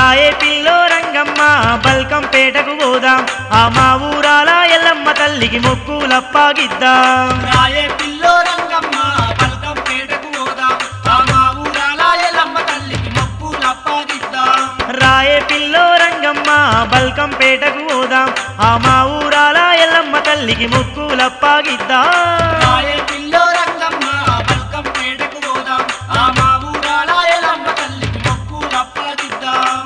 రాయే పిల్లో రంగమ్మ బల్కం పేటకు పోదాం ఆ మా ఊరాల ఎల్లమ్మ తల్లికి మొక్కులప్పాగిద్దాం రాయే పిల్లో రంగమ్మ పల్కం పేటకు పోదాం ఆ మా ఊరాల ఎల్లమ్మ తల్లికి మొక్కులప్పగిద్దాం రాయే పిల్లో రంగమ్మ బల్కం పేటకు పోదాం ఆ మా ఊరాల ఎల్లమ్మ తల్లికి మొక్కులప్పాగిద్దాం రాయే పిల్లో రంగమ్మ పల్కం పేటకు పోదాం ఆ మా ఊరాల ఎల్లమ్మ తల్లికి మొక్కులప్పగిద్దాం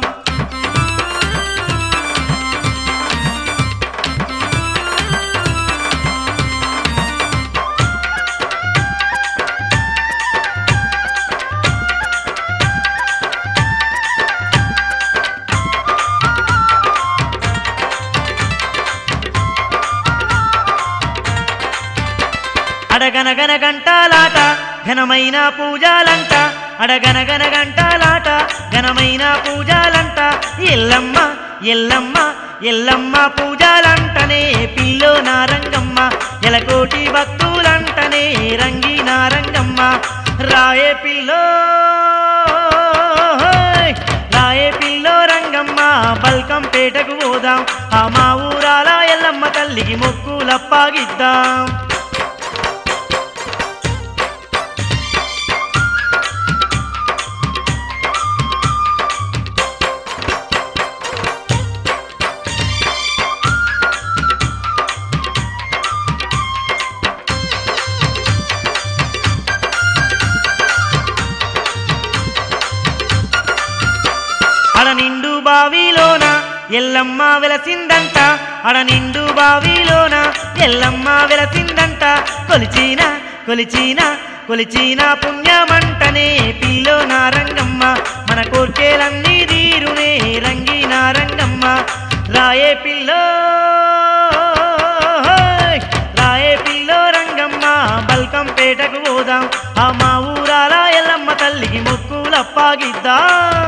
అడగనగన గంటాలాట ఘనమైన పూజాలంట అడగనగన గంటాలాట ఘనమైన పూజాలంట ఎల్లమ్మ ఎల్లమ్మ ఎల్లమ్మ పూజాలంటనే పిల్లో నారంగమ్మ ఎలకోటి భక్తులంటనే రంగి నారంగమ్మ రాయే పిల్లో రాయే పిల్లో రంగమ్మ బల్కం పేటకు పోదాం ఆ మా ఊరాల ఎల్లమ్మ తల్లికి మొక్కులప్పాగిద్దాం అడ నిండు బావిలోన ఎల్లమ్మ వెలసిందంట అడ నిండు బావిలోన ఎల్లమ్మ వెలసిందంట కొలిచిన కొలిచిన కొలిచిన పుణ్యమంటనే పిల్లో నారంగమ్మ మన కోర్కెలన్నీ తీరునే రంగి నారంగమ్మ రాయే పిల్లో రాయే పిల్లో రంగమ్మ బల్కం పేటకు పోదాం ఆ మా ఊరాల ఎల్లమ్మ తల్లికి మొక్కులప్పాగిద్దాం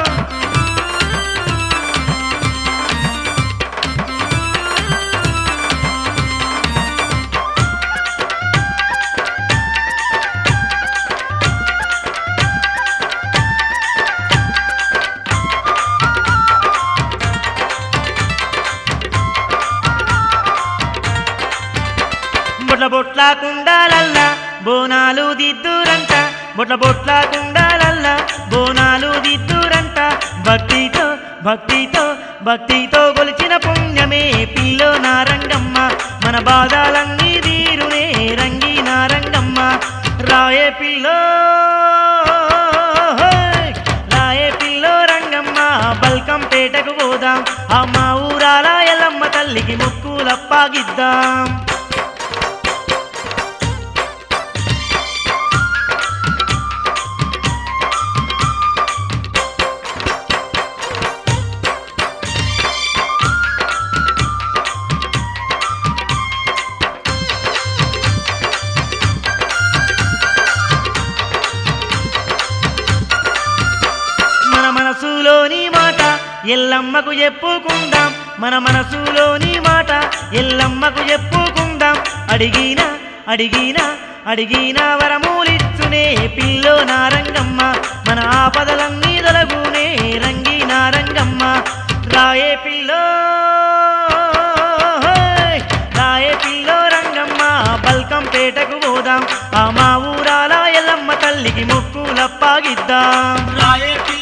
బొట్ల బొట్ల కుండాలల్ల బోనాలు దిద్దురంట బొట్ల బొట్ల కుండాలల్ల బోనాలు దిద్దురంట భక్తితో భక్తితో భక్తితో కొలిచిన పుణ్యమే పిల్లో నారంగమ్మ మన బాధాలన్నీ తీరునే రంగి నారంగమ్మ రాయే పిల్లో రాయే పిల్లో రంగమ్మ బల్కం పేటకు పోదాం ఆ మా ఊరాల ఎల్లమ్మ తల్లికి ముక్కులప్పాగిద్దాం మన మనసులోని మాట ఎల్లమ్మకు చెప్పుకుందాం మన మనసులోని మాట ఎల్లమ్మకు చెప్పుకుందాం అడిగిన అడిగిన అడిగిన వరమూలిచ్చునే పిల్లో నారంగమ్మ మన ఆపదలన్నీ తొలగునే రంగి నారంగమ్మ రాయే పిల్లో రాయే పిల్లో రంగమ్మ బల్కం పేటకు పోదాం ఆ మా ఊరాల ఎల్లమ్మ తల్లికి మొక్కులప్పాగిద్దాం రాయే